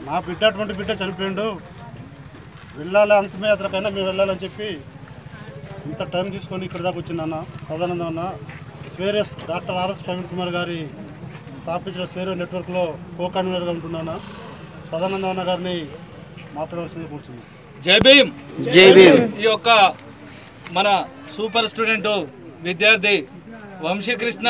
మా బిడ్డ అటువంటి బిడ్డ చనిపోయిండు వెళ్ళాలి అంతమే అతనికైనా మేము వెళ్ళాలని చెప్పి ఇంత టైం తీసుకొని ఇక్కడ దాకా వచ్చిందన్న సదానందం అన్న స్వేరియస్ డాక్టర్ ఆర్ఎస్ ప్రవీణ్ కుమార్ గారి స్థాపించిన స్వేరియో నెట్వర్క్లో కో కన్వీనర్గా ఉంటున్నాను సదానందం అన్న గారిని మాట్లాడవలసింది కూర్చుంది జై భీమ్ జై భీమ్ ఈ యొక్క మన సూపర్ స్టూడెంట్ విద్యార్థి వంశీకృష్ణ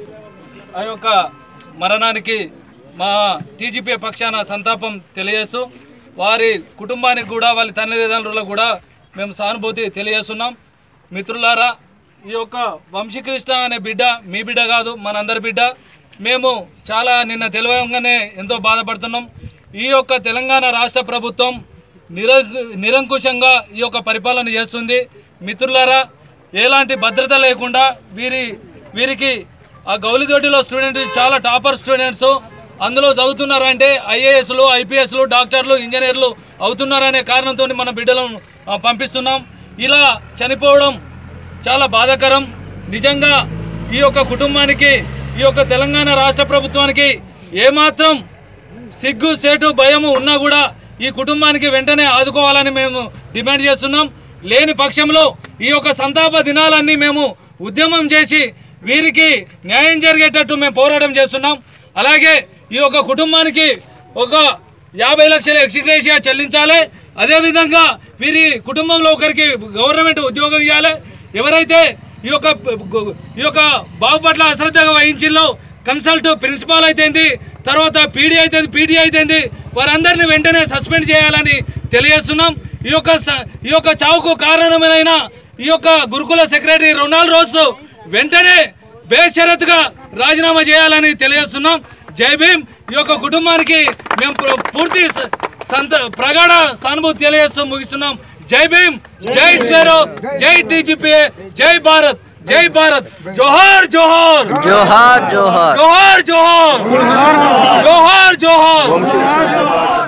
ఆ యొక్క మరణానికి మా టీజీపీ పక్షాన సంతాపం తెలియజేస్తూ వారి కుటుంబానికి కూడా వాళ్ళ తల్లిదండ్రులకు కూడా మేము సానుభూతి తెలియజేస్తున్నాం మిత్రులారా ఈ యొక్క వంశీకృష్ణ అనే బిడ్డ మీ బిడ్డ కాదు మనందరి బిడ్డ మేము చాలా నిన్న తెలియగానే ఎంతో బాధపడుతున్నాం ఈ యొక్క తెలంగాణ రాష్ట్ర ప్రభుత్వం నిర నిరంకుశంగా ఈ యొక్క పరిపాలన చేస్తుంది మిత్రులారా ఎలాంటి భద్రత లేకుండా వీరి వీరికి ఆ గౌలిదొడ్డిలో స్టూడెంట్ చాలా టాపర్ స్టూడెంట్స్ అందులో చదువుతున్నారంటే ఐఏఎస్లు ఐపీఎస్లు డాక్టర్లు ఇంజనీర్లు అవుతున్నారనే కారణంతో మన బిడ్డలను ఆ, పంపిస్తున్నాం ఇలా చనిపోవడం చాలా బాధాకరం నిజంగా ఈ యొక్క కుటుంబానికి ఈ యొక్క తెలంగాణ రాష్ట్ర ప్రభుత్వానికి ఏమాత్రం సిగ్గు సేటు భయము ఉన్నా కూడా ఈ కుటుంబానికి వెంటనే ఆదుకోవాలని మేము డిమాండ్ చేస్తున్నాం లేని పక్షంలో ఈ యొక్క సంతాప దినాలన్నీ మేము ఉద్యమం చేసి వీరికి న్యాయం జరిగేటట్టు మేము పోరాటం చేస్తున్నాం అలాగే ఈ యొక్క కుటుంబానికి ఒక యాభై లక్షల ఎక్స్గ్రేషియా చెల్లించాలి అదేవిధంగా వీరి కుటుంబంలో ఒకరికి గవర్నమెంట్ ఉద్యోగం ఇవ్వాలి ఎవరైతే ఈ యొక్క ఈ యొక్క బాగుపట్ల అశ్రద్ధగా వహించిందో కన్సల్ట్ ప్రిన్సిపాల్ అయితేంది తర్వాత పీడీ అయితే పీడీ అయితేంది వారందరిని వెంటనే సస్పెండ్ చేయాలని తెలియజేస్తున్నాం ఈ యొక్క స- ఈ యొక్క చావుకు కారణమైన ఈ యొక్క గురుకుల సెక్రటరీ రొనాల్డ్ రోస్ వెంటనే బేషరతుగా రాజీనామా చేయాలని తెలియజేస్తున్నాం జై భీమ్ ఈ యొక్క కుటుంబానికి మేము పు- పూర్తి స- సంత ప్రగాఢ సానుభూతి తెలియజేస్తూ ముగిస్తున్నాం జై భీమ్ జై స్వేరో జై టీజీపీ జై భారత్ జై భారత్ జోహార్ జోహార్ జోహార్ జోహార్ జోహార్ జోహార్ జోహార్ జోహార్